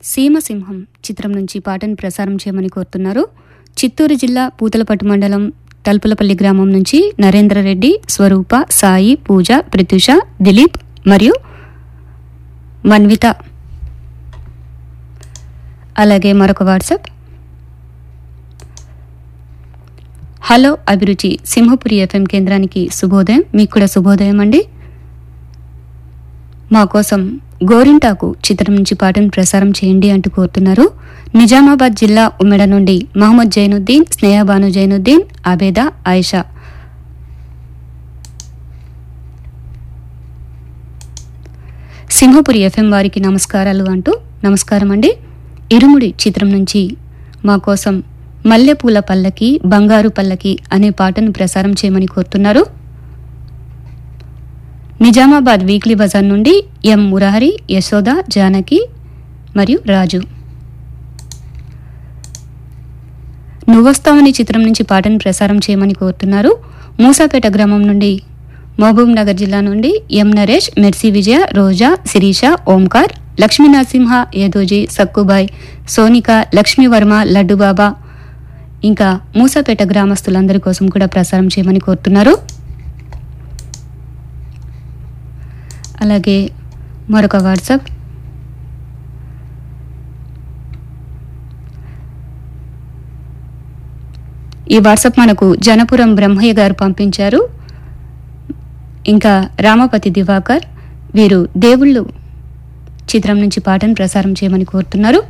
సీమసింహం చిత్రం నుంచి పాటను ప్రసారం చేయమని కోరుతున్నారు చిత్తూరు జిల్లా పూతలపట్టు మండలం తలుపులపల్లి గ్రామం నుంచి నరేంద్రరెడ్డి స్వరూప సాయి పూజ ప్రత్యూష దిలీప్ మరియు మన్విత అలాగే మరొక వాట్సాప్ హలో అభిరుచి సింహపురి ఎఫ్ఎం కేంద్రానికి శుభోదయం మీకు కూడా శుభోదయం అండి మా కోసం గోరింటాకు చిత్రం నుంచి పాటను ప్రసారం చేయండి అంటూ కోరుతున్నారు నిజామాబాద్ జిల్లా ఉమ్మెడ నుండి మహమ్మద్ జైనుద్దీన్ స్నేహబాను జైనుద్దీన్ అబేదా ఆయిషా సింహపురి ఎఫ్ఎం వారికి నమస్కారాలు అంటూ నమస్కారం అండి ఇరుముడి చిత్రం నుంచి మా కోసం మల్లెపూల పల్లకి బంగారు పల్లకి అనే పాటను ప్రసారం చేయమని కోరుతున్నారు నిజామాబాద్ వీక్లీ బజార్ నుండి ఎం మురారి యశోద జానకి మరియు రాజు నువ్వొస్తావని చిత్రం నుంచి పాటను ప్రసారం చేయమని కోరుతున్నారు మూసాపేట గ్రామం నుండి మహబూబ్ నగర్ జిల్లా నుండి ఎం నరేష్ మెర్సీ విజయ రోజా శిరీష ఓంకార్ లక్ష్మీ నరసింహ ఏదోజీ సక్కుబాయ్ సోనిక లక్ష్మీవర్మ లడ్డుబాబా ఇంకా మూసాపేట గ్రామస్తులందరి కోసం కూడా ప్రసారం చేయమని కోరుతున్నారు అలాగే మరొక వాట్సాప్ ఈ వాట్సాప్ మనకు జనపురం బ్రహ్మయ్య గారు పంపించారు ఇంకా రామపతి దివాకర్ వీరు దేవుళ్ళు చిత్రం నుంచి పాటను ప్రసారం చేయమని కోరుతున్నారు